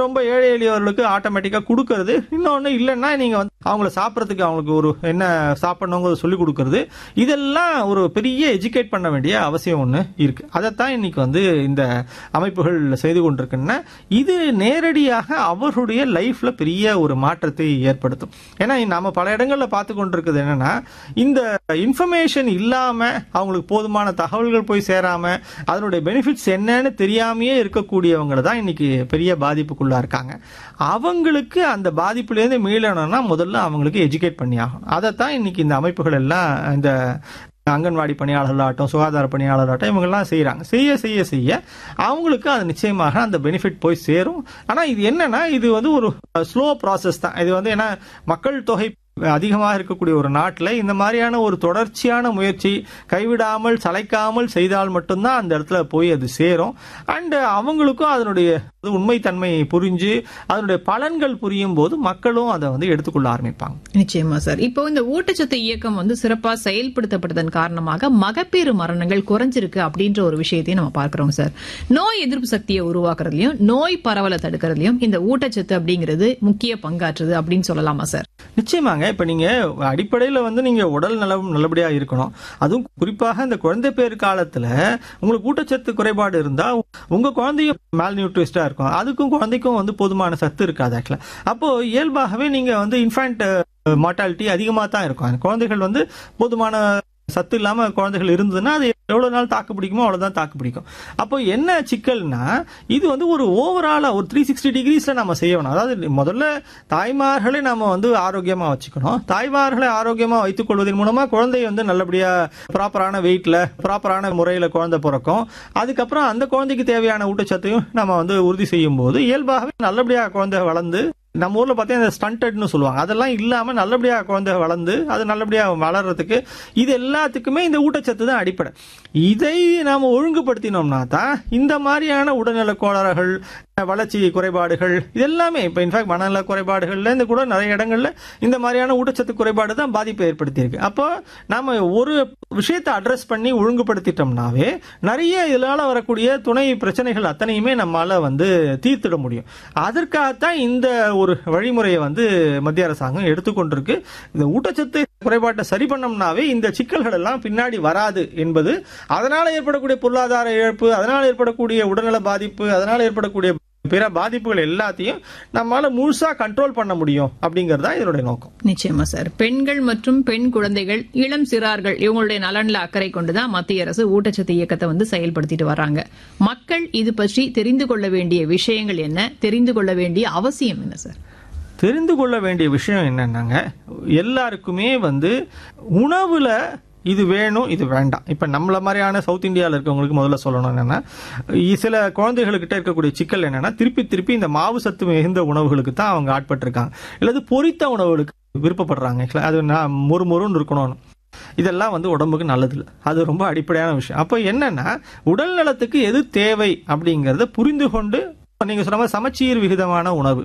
ரொம்ப ஏழை எளியவர்களுக்கு ஆட்டோமேட்டிக்கா கொடுக்கறது இன்னொன்னு இல்லைன்னா நீங்க வந்து அவங்கள சாப்பிட்றதுக்கு அவங்களுக்கு ஒரு என்ன சாப்பிடணுங்கிறத சொல்லி கொடுக்கறது இதெல்லாம் ஒரு பெரிய எஜுகேட் பண்ண வேண்டிய அவசியம் ஒன்று இருக்கு அதைத்தான் இன்னைக்கு வந்து இந்த அமைப்புகள் செய்து கொண்டிருக்குன்னா இது நேரடியாக அவர்களுடைய லைஃப்ல பெரிய ஒரு மாற்றத்தை ஏற்படுத்தும் ஏன்னா நாம பல இடங்கள்ல பார்த்து கொண்டிருக்கிறது என்னன்னா இந்த இன்ஃபர்மேஷன் இல்லாம அவங்களுக்கு போதுமான தகவல்கள் போய் சேராம அதனுடைய பெனிஃபிட்ஸ் என்னன்னு தெரியாமையே இருக்கக்கூடியவங்க தான் இன்னைக்கு பெரிய பாதிப்புக்குள்ளா இருக்காங்க அவங்களுக்கு அந்த பாதிப்புலேருந்து மீளணும்னா முதல்ல அவங்களுக்கு எஜுகேட் பண்ணி ஆகணும் அதைத்தான் இன்னைக்கு இந்த அமைப்புகள் எல்லாம் இந்த அங்கன்வாடி பணியாளர்களாகட்டும் சுகாதார பணியாளராகட்டும் இவங்கெல்லாம் செய்கிறாங்க செய்ய செய்ய செய்ய அவங்களுக்கு அது நிச்சயமாக அந்த பெனிஃபிட் போய் சேரும் ஆனால் இது என்னன்னா இது வந்து ஒரு ஸ்லோ ப்ராசஸ் தான் இது வந்து ஏன்னா மக்கள் தொகை அதிகமாக இருக்கக்கூடிய ஒரு நாட்டில் இந்த மாதிரியான ஒரு தொடர்ச்சியான முயற்சி கைவிடாமல் சளைக்காமல் செய்தால் மட்டும்தான் அந்த இடத்துல போய் அது சேரும் அண்ட் அவங்களுக்கும் அதனுடைய உண்மைத்தன்மையை புரிஞ்சு அதனுடைய பலன்கள் புரியும் போது மக்களும் அதை வந்து எடுத்துக்கொள்ள ஆரம்பிப்பாங்க நிச்சயமா சார் இப்போ இந்த ஊட்டச்சத்து இயக்கம் வந்து சிறப்பா செயல்படுத்தப்பட்டதன் காரணமாக மகப்பேறு மரணங்கள் குறைஞ்சிருக்கு அப்படின்ற ஒரு விஷயத்தையும் நம்ம பார்க்கிறோம் சார் நோய் எதிர்ப்பு சக்தியை உருவாக்குறதுலயும் நோய் பரவலை தடுக்கிறதுலயும் இந்த ஊட்டச்சத்து அப்படிங்கிறது முக்கிய பங்காற்றுது அப்படின்னு சொல்லலாமா சார் நிச்சயமாங்க இப்ப நீங்க அடிப்படையில வந்து நீங்க உடல் நலம் நல்லபடியா இருக்கணும் அதுவும் குறிப்பாக இந்த குழந்தை பேர் காலத்துல உங்களுக்கு ஊட்டச்சத்து குறைபாடு இருந்தா உங்க குழந்தையும் மேல் நியூட்ரிஸ்டா இருக்கும் அதுக்கும் குழந்தைக்கும் வந்து போதுமான சத்து இருக்காது ஆக்சுவலா அப்போ இயல்பாகவே நீங்க வந்து இன்ஃபேண்ட் மார்டாலிட்டி அதிகமாக தான் இருக்கும் குழந்தைகள் வந்து போதுமான சத்து இல்லாம குழந்தைகள் இருந்ததுன்னா அது எவ்வளவு நாள் தாக்கு பிடிக்குமோ அவ்வளவுதான் தாக்கு பிடிக்கும் அப்போ என்ன சிக்கல்னா இது வந்து ஒரு ஓவராலா ஒரு த்ரீ சிக்ஸ்டி டிகிரிஸ்ல நம்ம செய்யணும் அதாவது முதல்ல தாய்மார்களை நம்ம வந்து ஆரோக்கியமா வச்சுக்கணும் தாய்மார்களை ஆரோக்கியமா வைத்துக் கொள்வதன் மூலமா குழந்தை வந்து நல்லபடியா ப்ராப்பரான வெயிட்ல ப்ராப்பரான முறையில குழந்தை பிறக்கும் அதுக்கப்புறம் அந்த குழந்தைக்கு தேவையான ஊட்டச்சத்தையும் நம்ம வந்து உறுதி செய்யும் போது இயல்பாகவே நல்லபடியா குழந்தை வளர்ந்து நம்ம ஊர்ல பார்த்தீங்கன்னா ஸ்டண்டட்னு சொல்லுவாங்க அதெல்லாம் இல்லாம நல்லபடியா குழந்தை வளர்ந்து அது நல்லபடியா வளர்றதுக்கு இது எல்லாத்துக்குமே இந்த ஊட்டச்சத்து தான் அடிப்படை இதை நாம ஒழுங்குபடுத்தினோம்னா தான் இந்த மாதிரியான உடல்நல கோளாறுகள் வளர்ச்சி குறைபாடுகள் இது எல்லாமே இப்ப இன்ஃபேக்ட் மனநல குறைபாடுகள்ல இந்த கூட நிறைய இடங்கள்ல இந்த மாதிரியான ஊட்டச்சத்து குறைபாடு தான் பாதிப்பை ஏற்படுத்தியிருக்கு அப்போ நாம ஒரு விஷயத்தை அட்ரஸ் பண்ணி ஒழுங்குபடுத்திட்டோம்னாவே நிறைய இதனால வரக்கூடிய துணை பிரச்சனைகள் அத்தனையுமே நம்மால வந்து தீர்த்திட முடியும் அதற்காகத்தான் இந்த ஒரு வழிமுறையை வந்து மத்திய அரசாங்கம் எடுத்துக்கொண்டிருக்கு இந்த ஊட்டச்சத்து குறைபாட்டை சரி பண்ணோம்னாவே இந்த சிக்கல்கள் எல்லாம் பின்னாடி வராது என்பது அதனால ஏற்படக்கூடிய பொருளாதார இழப்பு அதனால ஏற்படக்கூடிய உடல்நல பாதிப்பு அதனால ஏற்படக்கூடிய பிற பாதிப்புகள் எல்லாத்தையும் நம்மளால முழுசா கண்ட்ரோல் பண்ண முடியும் அப்படிங்கறது தான் இதனுடைய நோக்கம் நிச்சயமா சார் பெண்கள் மற்றும் பெண் குழந்தைகள் இளம் சிறார்கள் இவங்களுடைய நலன்ல அக்கறை கொண்டுதான் மத்திய அரசு ஊட்டச்சத்து இயக்கத்தை வந்து செயல்படுத்திட்டு வராங்க மக்கள் இது பற்றி தெரிந்து கொள்ள வேண்டிய விஷயங்கள் என்ன தெரிந்து கொள்ள வேண்டிய அவசியம் என்ன சார் தெரிந்து கொள்ள வேண்டிய விஷயம் என்னன்னாங்க எல்லாருக்குமே வந்து உணவுல இது வேணும் இது வேண்டாம் இப்ப நம்மள மாதிரியான சவுத் இந்தியாவில் இருக்கவங்களுக்கு முதல்ல சொல்லணும் என்னன்னா சில குழந்தைகளுக்கிட்ட இருக்கக்கூடிய சிக்கல் என்னன்னா திருப்பி திருப்பி இந்த மாவு சத்து மிகுந்த உணவுகளுக்கு தான் அவங்க ஆட்பட்டிருக்காங்க இல்லது பொரித்த உணவுகளுக்கு விருப்பப்படுறாங்க அது மொறு மொறுன்னு இருக்கணும்னு இதெல்லாம் வந்து உடம்புக்கு நல்லது இல்லை அது ரொம்ப அடிப்படையான விஷயம் அப்போ என்னன்னா உடல் நலத்துக்கு எது தேவை அப்படிங்கறத புரிந்து கொண்டு நீங்க சொன்ன மாதிரி சமச்சீர் விகிதமான உணவு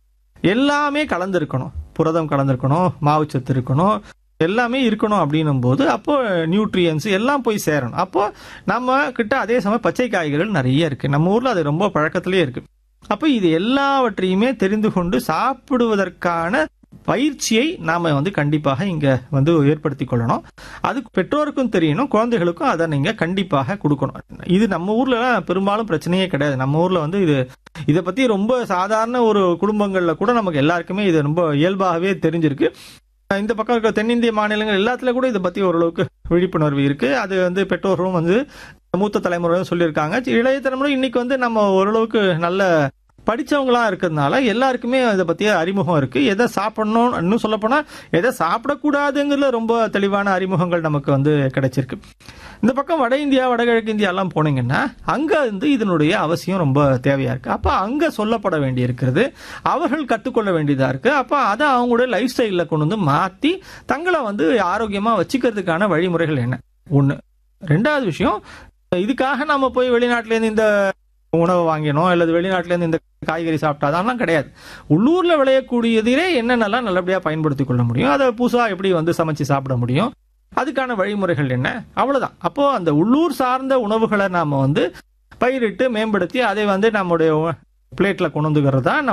எல்லாமே கலந்துருக்கணும் புரதம் கலந்துருக்கணும் மாவுச்சத்து இருக்கணும் எல்லாமே இருக்கணும் அப்படின்னும் போது அப்போ நியூட்ரியன்ஸ் எல்லாம் போய் சேரணும் அப்போ நம்ம கிட்ட அதே சமயம் பச்சை காய்கறிகள் நிறைய இருக்கு நம்ம ஊர்ல அது ரொம்ப பழக்கத்திலேயே இருக்கு அப்போ இது எல்லாவற்றையுமே தெரிந்து கொண்டு சாப்பிடுவதற்கான பயிற்சியை நாம வந்து கண்டிப்பாக இங்க வந்து ஏற்படுத்தி கொள்ளணும் அதுக்கு பெற்றோருக்கும் தெரியணும் குழந்தைகளுக்கும் அதை நீங்க கண்டிப்பாக கொடுக்கணும் இது நம்ம ஊர்ல பெரும்பாலும் பிரச்சனையே கிடையாது நம்ம ஊர்ல வந்து இது இதை பத்தி ரொம்ப சாதாரண ஒரு குடும்பங்கள்ல கூட நமக்கு எல்லாருக்குமே இது ரொம்ப இயல்பாகவே தெரிஞ்சிருக்கு இந்த பக்கம் இருக்க தென்னிந்திய மாநிலங்கள் எல்லாத்துல கூட இதை பத்தி ஓரளவுக்கு விழிப்புணர்வு இருக்கு அது வந்து பெற்றோர்களும் வந்து மூத்த தலைமுறையும் சொல்லியிருக்காங்க இளைய தலைமுறை இன்னைக்கு வந்து நம்ம ஓரளவுக்கு நல்ல படிச்சவங்களா இருக்கிறதுனால எல்லாருக்குமே இதை பத்திய அறிமுகம் இருக்கு எதை சாப்பிடணும் இன்னும் சொல்ல போனா எதை சாப்பிடக்கூடாதுங்கிறதுல ரொம்ப தெளிவான அறிமுகங்கள் நமக்கு வந்து கிடைச்சிருக்கு இந்த பக்கம் வட இந்தியா வடகிழக்கு இந்தியா எல்லாம் போனீங்கன்னா அங்க வந்து இதனுடைய அவசியம் ரொம்ப தேவையா இருக்கு அப்ப அங்க சொல்லப்பட வேண்டி இருக்கிறது அவர்கள் கத்துக்கொள்ள வேண்டியதா இருக்கு அப்ப அதை அவங்களுடைய லைஃப் ஸ்டைல்ல கொண்டு வந்து மாத்தி தங்களை வந்து ஆரோக்கியமா வச்சுக்கிறதுக்கான வழிமுறைகள் என்ன ஒண்ணு ரெண்டாவது விஷயம் இதுக்காக நம்ம போய் வெளிநாட்டுல இருந்து இந்த உணவை வாங்கினோம் அல்லது வெளிநாட்டுல இருந்து இந்த காய்கறி சாப்பிட்டா அதெல்லாம் கிடையாது உள்ளூர்ல விளையக்கூடியதிலே என்னென்னலாம் நல்லபடியா பயன்படுத்திக் கொள்ள முடியும் அதை புதுசா எப்படி வந்து சமைச்சு சாப்பிட முடியும் அதுக்கான வழிமுறைகள் என்ன அவ்வளவுதான் அப்போ அந்த உள்ளூர் சார்ந்த உணவுகளை நாம வந்து பயிரிட்டு மேம்படுத்தி அதை வந்து நம்முடைய பிளேட்ல கொண்டு வந்துக்கிறது தான்